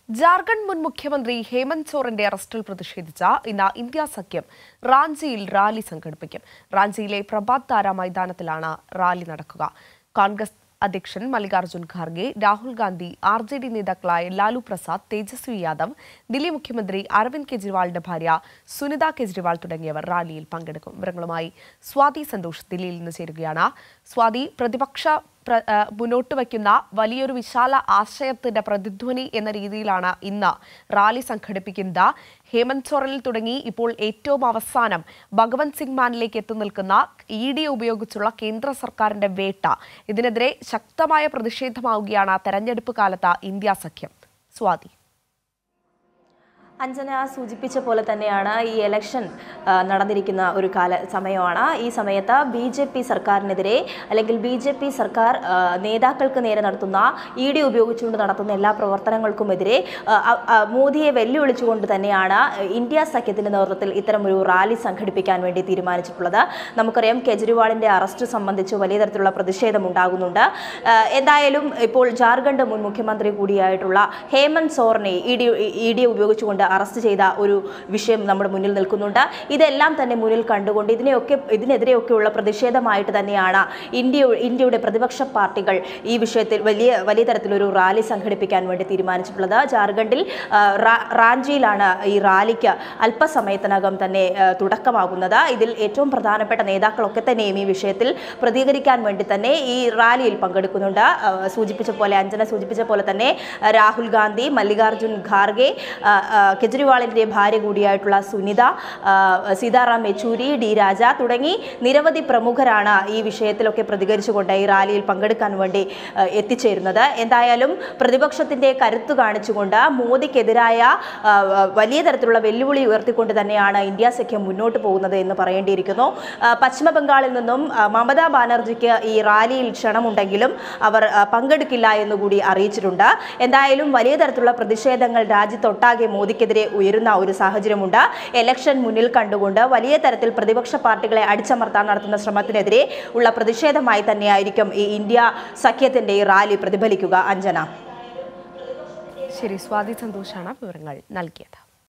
ജാർഖണ്ഡ് മുൻ മുഖ്യമന്ത്രി ഹേമന്ത് സോറന്റെ അറസ്റ്റിൽ പ്രതിഷേധിച്ച ഇന്ന് ഇന്ത്യ സഖ്യം റാഞ്ചിയിൽ റാലി സംഘടിപ്പിക്കും റാഞ്ചിയിലെ പ്രഭാത് താര മൈതാനത്തിലാണ് റാലി നടക്കുക കോൺഗ്രസ് അധ്യക്ഷൻ Mallikarjun Kharge Rahul Gandhi R J D നേതാക്കളായ ലാലു പ്രസാദ് തേജസ്വി യാദവ് ദില്ലി മുഖ്യമന്ത്രി അരവിന്ദ് കെജ്രിവാളിന്റെ ഭാര്യ സുനിത കെജ്രിവാൾ തുടങ്ങിയവർ റാലിയിൽ പങ്കെടുക്കും വിവരങ്ങളുമായി സ്വാതി സന്തോഷ് ദില്ലിയിൽ നിന്ന് ചേരുകയാണ് സ്വാതി പ്രതിപക്ഷ പ്ര- ആ, മുന്നോട്ട് വയ്ക്കുന്ന വലിയൊരു വിശാല ആശയത്തിന്റെ പ്രതിധ്വനി എന്ന രീതിയിലാണ് ഇന്ന് റാലി സംഘടിപ്പിക്കുന്നത് ഹേമന്ത് സോറനിൽ തുടങ്ങി ഇപ്പോൾ ഏറ്റവും അവസാനം ഭഗവന്ത് സിംഗ് മാനിലേക്ക് എത്തി നിൽക്കുന്ന ഇ ഡി ഉപയോഗിച്ചുള്ള കേന്ദ്ര സർക്കാരിന്റെ വേട്ട ഇതിനെതിരെ ശക്തമായ പ്രതിഷേധമാവുകയാണ് തെരഞ്ഞെടുപ്പ് കാലത്ത് ഇന്ത്യ സഖ്യം സ്വാതി അഞ്ജന സൂചിപ്പിച്ച പോലെ തന്നെയാണ് ഈ ഇലക്ഷൻ ആ, നടന്നിരിക്കുന്ന ഒരു കാല സമയമാണ് ഈ സമയത്ത് ബി ജെ പി സർക്കാരിനെതിരെ അല്ലെങ്കിൽ ബി ജെ പി സർക്കാർ ആ, നേതാക്കൾക്ക് നേരെ നടത്തുന്ന ഇ ഡി ഉപയോഗിച്ചുകൊണ്ട് നടത്തുന്ന എല്ലാ പ്രവർത്തനങ്ങൾക്കുമെതിരെ ആ, ആ, ആ, മോദിയെ വെല്ലുവിളിച്ചുകൊണ്ട് തന്നെയാണ് ഇന്ത്യ സഖ്യത്തിന്റെ നേതൃത്വത്തിൽ ഇത്തരം ഒരു റാലി സംഘടിപ്പിക്കാൻ വേണ്ടി തീരുമാനിച്ചിട്ടുള്ളത് നമുക്കറിയാം കെജ്രിവാളിന്റെ അറസ്റ്റ് സംബന്ധിച്ച് വലിയ തരത്തിലുള്ള പ്രതിഷേധം ഉണ്ടാകുന്നുണ്ട് ആ, എന്തായാലും ഇപ്പോൾ ജാർഖണ്ഡ് മുൻ മുഖ്യമന്ത്രി കൂടിയായിട്ടുള്ള ഹേമന്ത് സോറിനെ ഇ ഡി ഇ ഡി ഉപയോഗിച്ചുകൊണ്ട് അറസ്റ്റ് ചെയ്ത ഒരു വിഷയം നമ്മുടെ മുന്നിൽ നിൽക്കുന്നുണ്ട് ഇതെല്ലാം തന്നെ മുന്നിൽ കണ്ടുകൊണ്ട് ഇതിനെയൊക്കെ ഇതിനെതിരെയൊക്കെയുള്ള പ്രതിഷേധമായിട്ട് തന്നെയാണ് ഇന്ത്യ ഇന്ത്യയുടെ പ്രതിപക്ഷ പാർട്ടികൾ ഈ വിഷയത്തിൽ വലിയ വലിയ തരത്തിലൊരു റാലി സംഘടിപ്പിക്കാൻ വേണ്ടി തീരുമാനിച്ചിട്ടുള്ളത് ജാർഖണ്ഡിൽ ആ, റാ- റാഞ്ചിയിലാണ് ഈ റാലിക്ക് അല്പസമയത്തിനകം തന്നെ ആ, തുടക്കമാകുന്നത് ഇതിൽ ഏറ്റവും പ്രധാനപ്പെട്ട നേതാക്കളൊക്കെ തന്നെയും ഈ വിഷയത്തിൽ പ്രതികരിക്കാൻ വേണ്ടി തന്നെ ഈ റാലിയിൽ പങ്കെടുക്കുന്നുണ്ട് ആ, സൂചിപ്പിച്ച പോലെ അഞ്ജന സൂചിപ്പിച്ച പോലെ തന്നെ ആ, രാഹുൽ ഗാന്ധി മല്ലികാർജുൻ ഖാർഗെ ആ, ആ, കെജ്രിവാളിന്റെ ഭാര്യ കൂടിയായിട്ടുള്ള സുനിത ആ, സീതാറാം യെച്ചൂരി ഡി രാജ തുടങ്ങി നിരവധി പ്രമുഖരാണ് ഈ വിഷയത്തിലൊക്കെ പ്രതികരിച്ചുകൊണ്ട് ഈ റാലിയിൽ പങ്കെടുക്കാൻ വേണ്ടി ആ, എത്തിച്ചേരുന്നത് എന്തായാലും പ്രതിപക്ഷത്തിന്റെ കരുത്ത് കാണിച്ചുകൊണ്ട് മോദിക്കെതിരായ ആ, വലിയ തരത്തിലുള്ള വെല്ലുവിളി ഉയർത്തിക്കൊണ്ട് തന്നെയാണ് ഇന്ത്യ സഖ്യം മുന്നോട്ട് പോകുന്നത് എന്ന് പറയേണ്ടിയിരിക്കുന്നു ആ, പശ്ചിമ ബംഗാളിൽ നിന്നും ആ, മമതാ ബാനർജിക്ക് ഈ റാലിയിൽ ക്ഷണമുണ്ടെങ്കിലും അവർ ആ, പങ്കെടുക്കില്ല എന്നുകൂടി അറിയിച്ചിട്ടുണ്ട് എന്തായാലും വലിയ തരത്തിലുള്ള പ്രതിഷേധങ്ങൾ രാജ്യത്തൊട്ടാകെ മോദിക്കെതിരെ ഉയരുന്ന ഒരു സാഹചര്യമുണ്ട് ഇലക്ഷൻ മുന്നിൽ കണ്ടുകൊണ്ട് വലിയ തരത്തിൽ പ്രതിപക്ഷ പാർട്ടികളെ അടിച്ചമർത്താൻ നടത്തുന്ന ശ്രമത്തിനെതിരെ ഉള്ള പ്രതിഷേധമായി തന്നെയായിരിക്കും ഈ ഇന്ത്യ സഖ്യത്തിന്റെ ഈ റാലി പ്രതിഫലിക്കുക അഞ്ജന ശരി സ്വാതി സന്തോഷാണ് വിവരങ്ങൾ നൽകിയത്